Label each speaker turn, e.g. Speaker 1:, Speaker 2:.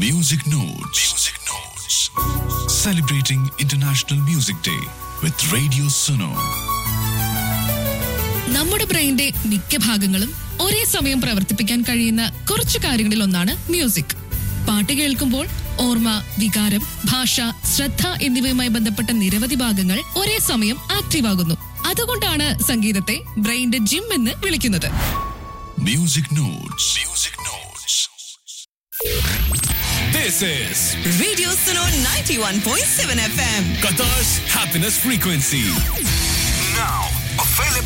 Speaker 1: Music Notes. Music Notes. Celebrating International Music Day with Radio Suno.
Speaker 2: നമ്മുടെ ബ്രെയിന്റെ മിക്ക ഭാഗങ്ങളും ഒരേ സമയം പ്രവർത്തിപ്പിക്കാൻ കഴിയുന്ന കുറച്ചു കാര്യങ്ങളിൽ ഒന്നാണ് മ്യൂസിക് പാട്ട് കേൾക്കുമ്പോൾ ഓർമ്മ വികാരം ഭാഷ ശ്രദ്ധ എന്നിവയുമായി ബന്ധപ്പെട്ട നിരവധി ഭാഗങ്ങൾ ഒരേ സമയം ആക്റ്റീവ് ആകുന്നു അതുകൊണ്ടാണ് സംഗീതത്തെ ബ്രെയിന്റെ ജിം എന്ന് വിളിക്കുന്നത്
Speaker 1: Music Notes. Music Notes.
Speaker 3: This is
Speaker 4: Radio Suno 91.7 FM.
Speaker 3: Qatar's happiness frequency.
Speaker 5: Now available